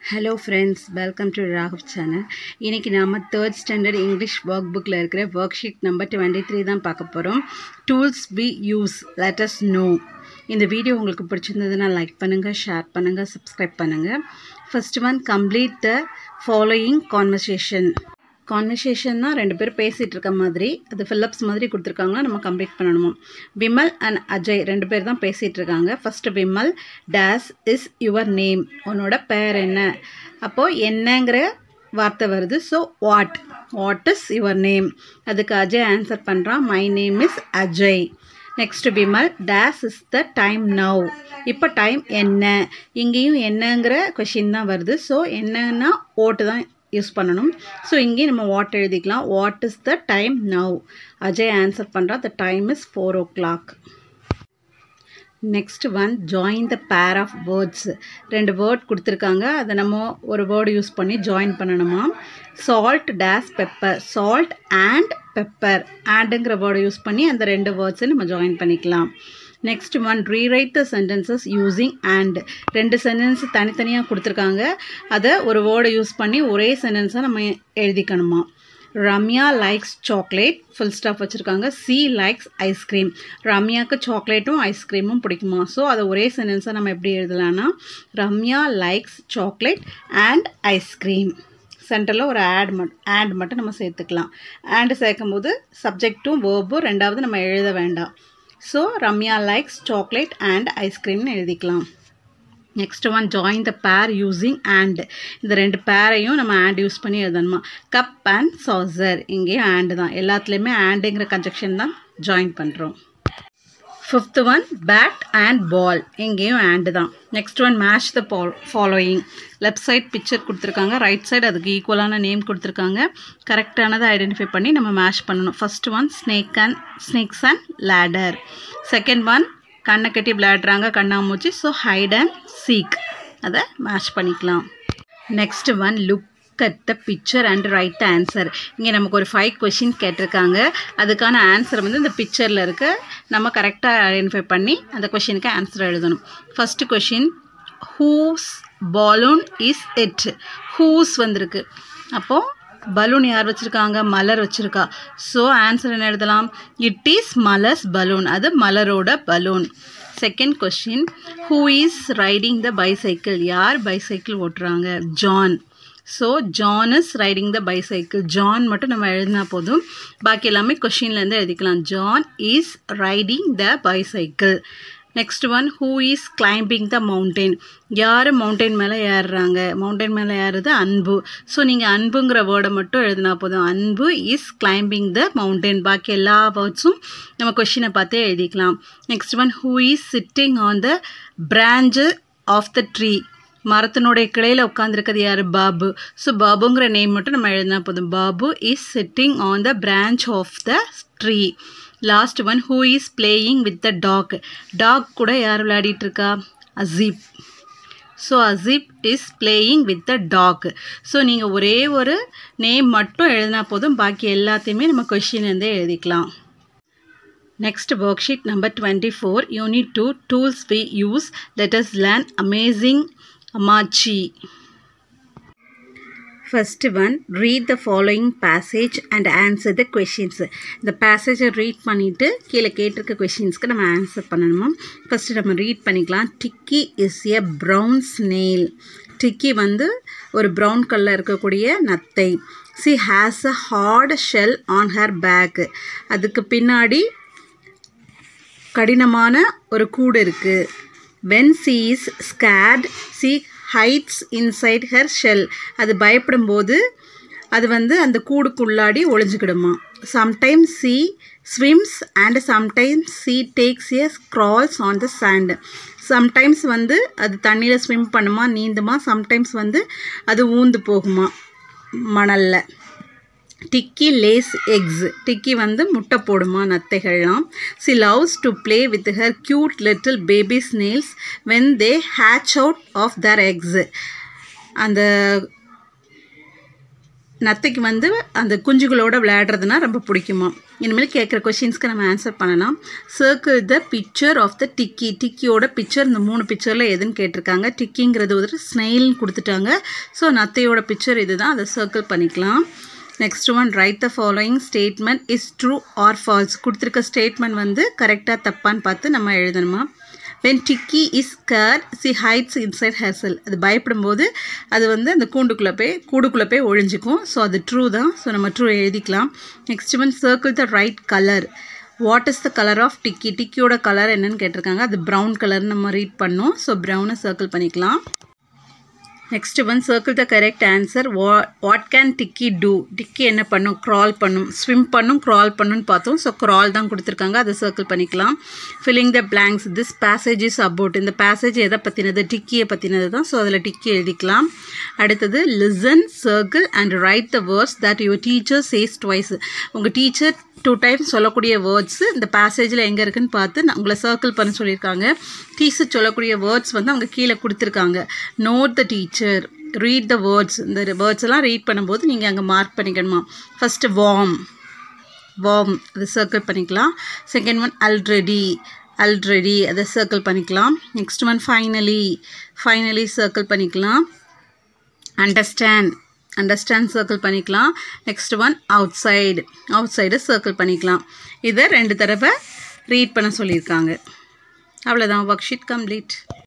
Hello friends welcome to Raghav channel இன்றைக்கி நாம் third standard English work புக்கில் இருக்கிற work sheet number twenty three தான் பார்க்க போகிறோம் tools we use let us know இந்த வீடியோ உங்களுக்கு பிடிச்சிருந்ததுன்னா லைக் பண்ணுங்கள் ஷேர் பண்ணுங்கள் சப்ஸ்கிரைப் பண்ணுங்கள் first one complete the following conversation கான்வர்சேஷன்னா ரெண்டு பேர் பேசிகிட்டு இருக்க மாதிரி அது ஃபில்லப்ஸ் மாதிரி கொடுத்துருக்காங்களா நம்ம கம்ப்ளீட் பண்ணணுமா விமல் அண்ட் அஜய் ரெண்டு பேர் தான் பேசிகிட்டு இருக்காங்க first Vimal says is your name உன்னோட பேர் என்ன அப்போது என்னங்கிற வார்த்தை வருது so what what is your name அதுக்கு அஜய் ஆன்சர் பண்ணுறான் my name is Ajay next Vimal says is the time now இப்போ டைம் என்ன இங்கேயும் என்னங்கிற கொஷின் தான் வருது ஸோ என்னன்னா ஓட்டு தான் யூஸ் பண்ணணும் ஸோ இங்கேயும் நம்ம வாட் எழுதிக்கலாம் what is the time now Ajay answer பண்ணுறா the time is four o'clock next one join the pair of words ரெண்டு வேர்ட் கொடுத்துருக்காங்க அதை நம்ம ஒரு வேர்டு யூஸ் பண்ணி ஜாயின் பண்ணணுமா salt says pepper salt and pepper ஆண்டுங்கிற வேர்டை யூஸ் பண்ணி அந்த ரெண்டு வேர்ட்ஸை நம்ம ஜாயின் பண்ணிக்கலாம் next one rewrite the sentences using and ரெண்டு சென்டென்ஸ் தனித்தனியாக கொடுத்துருக்காங்க அதை ஒரு வேர்டை யூஸ் பண்ணி ஒரே சென்டென்ஸாக நம்ம எழுதிக்கணுமா Ramya likes chocolate full stop வச்சுருக்காங்க சி லைக்ஸ் ஐஸ்கிரீம் ரம்யாவுக்கு சாக்லேட்டும் ஐஸ்கிரீமும் பிடிக்குமா ஸோ அதை ஒரே சென்டென்ஸாக நம்ம எப்படி எழுதலாம்னா Ramya likes chocolate and ice cream சென்டரில் ஒரு ஆட் மட் ஆட் மட்டும் நம்ம சேர்த்துக்கலாம் ஆண்டு சேர்க்கும் போது சப்ஜெக்ட்டும் வேர்பும் ரெண்டாவது நம்ம எழுத வேண்டாம் so Ramya likes chocolate and ஐஸ்கிரீம்னு எழுதிக்கலாம் நெக்ஸ்ட் ஒன் ஜாயின் த பேர் யூஸிங் அண்ட் இந்த ரெண்டு பேரையும் நம்ம ஆண்ட் யூஸ் பண்ணி எழுதணுமா கப் அண்ட் சாசர் இங்கேயும் ஆண்டு தான் எல்லாத்துலேயுமே ஆண்டுங்கிற கன்ஜெக்ஷன் தான் ஜாயின் பண்ணுறோம் fifth one bat and ball இங்கேயும் ஆண்டு தான் next one match the ball following left side picture கொடுத்துருக்காங்க ரைட் சைடு அதுக்கு ஈக்குவலான நேம் கொடுத்துருக்காங்க கரெக்டானதை ஐடென்டிஃபை பண்ணி நம்ம மேட்ச் பண்ணணும் first one snake and snakes and ladder second one கண்ணை கட்டி விளையாடுறாங்க கண்ணாமூச்சி ஸோ ஹைட் அண்ட் சீக் அதை மேட்ச் பண்ணிக்கலாம் next one look at the picture and write answer இங்கே நமக்கு ஒரு ஃபைவ் கொஷின் கேட்டிருக்காங்க அதுக்கான ஆன்சர் வந்து இந்த பிக்சரில் இருக்க நம்ம கரெக்டாக ஐடென்டிஃபை பண்ணி அந்த கொஷினுக்கு ஆன்சர் எழுதணும் first question whose balloon is it whose வந்திருக்கு அப்போது பலூன் யார் வச்சுருக்காங்க மலர் வச்சுருக்கா ஸோ ஆன்சர் என்ன எழுதலாம் இட் இஸ் மலர்ஸ் பலூன் அது மலரோட balloon second question who is riding the bicycle யார் பைசைக்கிள் ஓட்டுறாங்க John so John is riding the bicycle John மட்டும் நம்ம எழுதினா போதும் பாக்கி எல்லாமே கொஷின்லேருந்து எழுதிக்கலாம் John is riding the bicycle next one who is climbing the mountain யார் மவுண்டெயின் மேலே ஏறுறாங்க மவுண்டெயின் மேலே ஏறுறது அன்பு ஸோ நீங்கள் அன்புங்கிற வேர்டை மட்டும் எழுதினா போதும் அன்பு இஸ் கிளைம்பிங் த மவுண்டெயின் பாக்கி எல்லா வேர்ட்ஸும் நம்ம கொஷினை பார்த்தே எழுதிக்கலாம் next one who is sitting on the branch of the tree மரத்தினுடைய கிளையில் உட்காந்துருக்கிறது யார் பாபு ஸோ பாபுங்கிற நேம் மட்டும் நம்ம எழுதினா போதும் Babu is sitting on the branch of the tree last one who is playing with the dog dog கூட யார் விளையாடிட்டு இருக்கா Asif so Asif is playing with the dog so நீங்கள் ஒரே ஒரு நேம் மட்டும் எழுதினா போதும் பாக்கி எல்லாத்தையுமே நம்ம கொஷின்லேருந்தே எழுதிக்கலாம் Next worksheet number 24 unit 2 tools we use let us learn amazing amachi First one, read the following passage and answer the questions. இந்த பேசேஜை ரீட் பண்ணிவிட்டு கீழே கேட்டிருக்க கொஷின்ஸ்க்கு நம்ம ஆன்சர் பண்ணணுமா ஃபஸ்ட்டு நம்ம ரீட் பண்ணிக்கலாம் Tikki is a brown snail Tikki வந்து ஒரு ப்ரௌன் கலரில் இருக்கக்கூடிய நத்தை she has a hard shell on her back அதுக்கு பின்னாடி கடினமான ஒரு கூடு இருக்குது when she is scared she hides inside her shell அது பயப்படும்போது அது வந்து அந்த கூடுக்குள்ளாடி ஒளிஞ்சுக்கிடுமா sometimes she swims and sometimes she takes a scrawls on the sand sometimes வந்து அது தண்ணியில் ஸ்விம் பண்ணுமா நீந்துமா சம்டைம்ஸ் வந்து அது ஊந்து போகுமா மணலில் டிக்கி லேஸ் எக்ஸ் டிக்கி வந்து முட்டை போடுமா நத்தைகள்லாம் she loves to play with her cute little baby snails when they hatch out of their eggs அந்த நத்தைக்கு வந்து அந்த குஞ்சுகளோட விளையாடுறதுனா ரொம்ப பிடிக்குமா இனிமேல் கேட்குற கொஷின்ஸ்க்கு நம்ம ஆன்சர் பண்ணலாம் circle the picture of the Tikki டிக்கியோட பிக்சர் இந்த மூணு பிக்சரில் எதுன்னு கேட்டிருக்காங்க டிக்கிங்கிறது ஒரு ஸ்னெயில்னு கொடுத்துட்டாங்க ஸோ நத்தையோட பிக்சர் இது தான் அதை சர்க்கிள் பண்ணிக்கலாம் next one write the following statement is true or false கொடுத்துருக்க ஸ்டேட்மெண்ட் வந்து கரெக்டாக தப்பான்னு பார்த்து நம்ம எழுதணுமா வென் டிக்கி இஸ் கர் சி ஹைட்ஸ் இன்சைட் ஹெர்சல் அது பயப்படும்போது அது வந்து அந்த கூண்டுக்குள்ளே போய் கூடுக்குள்ளே போய் ஒழிஞ்சிக்கும் ஸோ அது ட்ரூ தான் ஸோ நம்ம ட்ரூ எழுதிக்கலாம் next one circle the right colour what is the colour of Tikki டிக்கியோட கலர் என்னன்னு கேட்டிருக்காங்க அது ப்ரௌன் கலர் நம்ம ரீட் பண்ணோம் ஸோ ப்ரௌனை சர்க்கிள் பண்ணிக்கலாம் next one circle the correct answer வா what can Tikki do Tikki என்ன பண்ணும் க்ரால் பண்ணும் ஸ்விம் பண்ணும் க்ரால் பண்ணுன்னு பார்த்தோம் ஸோ க்ரால் தான் கொடுத்துருக்காங்க அதை சர்க்கிள் பண்ணிக்கலாம் filling the blanks this passage is about இந்த பேசேஜ் எதை பற்றினது டிக்கியை பற்றினது தான் ஸோ அதில் டிக்கி எழுதிக்கலாம் அடுத்தது listen circle and write the words that your teacher says twice உங்கள் டீச்சர் டூ டைம்ஸ் சொல்லக்கூடிய வேர்ட்ஸு இந்த பேசேஜில் எங்கே இருக்குன்னு பார்த்து நான் உங்களை சர்க்கிள் பண்ண சொல்லியிருக்காங்க டீச்சர் சொல்லக்கூடிய வேர்ட்ஸ் வந்து அவங்க கீழே கொடுத்துருக்காங்க note the teacher read the words இந்த வேர்ட்ஸ் எல்லாம் ரீட் பண்ணும்போது நீங்கள் அங்கே மார்க் பண்ணிக்கணுமா ஃபஸ்ட்டு வார்ம் வார்ம் அதை சர்க்கிள் பண்ணிக்கலாம் செகண்ட் ஒன் அல்ரெடி அல்ரெடி அதை சர்க்கிள் பண்ணிக்கலாம் next one finally finally circle பண்ணிக்கலாம் அண்டர்ஸ்டாண்ட் அண்டர்ஸ்டாண்ட் சர்க்கிள் பண்ணிக்கலாம் next one outside outside circle பண்ணிக்கலாம் இதை ரெண்டு தடவை ரீட் பண்ண சொல்லியிருக்காங்க அவ்வளோதான் ஒர்க் ஷீட் கம்ப்ளீட்